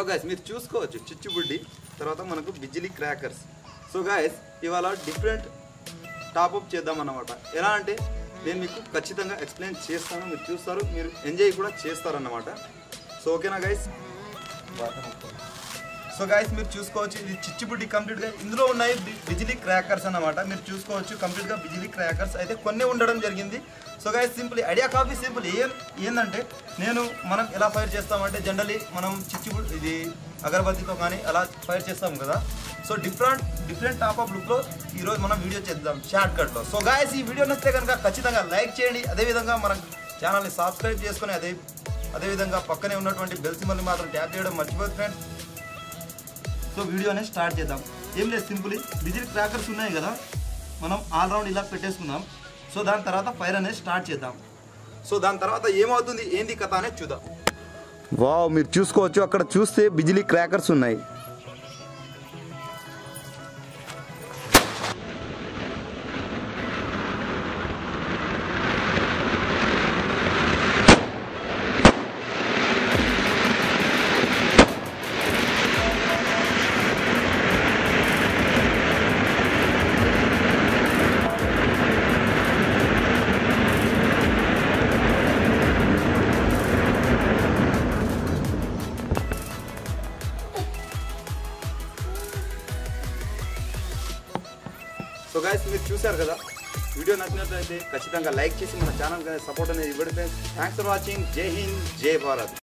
guys మీరు చూసుకోవచ్చు చిచ్చుబుడ్డి తర్వాత మనకు బిజిలీ క్రాకర్స్ సో గాయస్ ఇవాళ డిఫరెంట్ టాప్అప్ చేద్దాం అన్నమాట ఎలా అంటే నేను మీకు ఖచ్చితంగా ఎక్స్ప్లెయిన్ చేస్తాను మీరు చూస్తారు మీరు ఎంజాయ్ కూడా చేస్తారన్నమాట సో ఓకేనా గైస్ సో గైస్ మీరు చూసుకోవచ్చు ఇది చిచ్చుబుడ్డి కంప్లీట్ గా ఇందులో ఉన్నాయి బి- బిజిలీ క్రాకర్స్ అన్నమాట మీరు చూసుకోవచ్చు కంప్లీట్ గా బిజిలీ క్రాకర్స్ అయితే కొన్ని ఉండడం జరిగింది so guys simple idea coffee simple ఏం ఏంటంటే నేను మనం ఎలా ఫైర్ చేస్తామంటే జనరలీ మనం చిచ్చుబుడ్ ఇది అగరబత్తితో కానీ అలా ఫైర్ చేస్తాం కదా so different different top of లుక్లో ఈరోజు మనం వీడియో చేద్దాం షార్ట్ కట్లో సో గాయస్ ఈ వీడియో నచ్చితే కనుక ఖచ్చితంగా లైక్ చేయండి అదేవిధంగా మన ఛానల్ని సబ్స్క్రైబ్ చేసుకొని అదే అదేవిధంగా పక్కనే ఉన్నటువంటి బెల్ సింబల్ని మాత్రం ట్యాప్ చేయడం మర్చిపోదు ఫ్రెండ్స్ సో వీడియో అనేది స్టార్ట్ చేద్దాం ఏం లేదు సింపుల్ బిజిల్ క్రాకర్స్ ఉన్నాయి కదా మనం ఆల్ రౌండ్ ఇలా పెట్టేసుకుందాం సో దాని తర్వాత ఫైర్ అనేది స్టార్ట్ చేద్దాం సో దాని తర్వాత ఏమవుతుంది ఏంది కథ అనేది చూద్దాం వావ్ మీరు చూసుకోవచ్చు అక్కడ చూస్తే బిజిలీ క్రాకర్స్ ఉన్నాయి సో గాయస్ మీరు చూశారు కదా వీడియో నచ్చినట్లయితే ఖచ్చితంగా లైక్ చేసి మన ఛానల్ సపోర్ట్ అనేది ఇవ్వండి ఫ్రెండ్స్ థ్యాంక్స్ ఫర్ వాచింగ్ జై హింద్ జై భారత్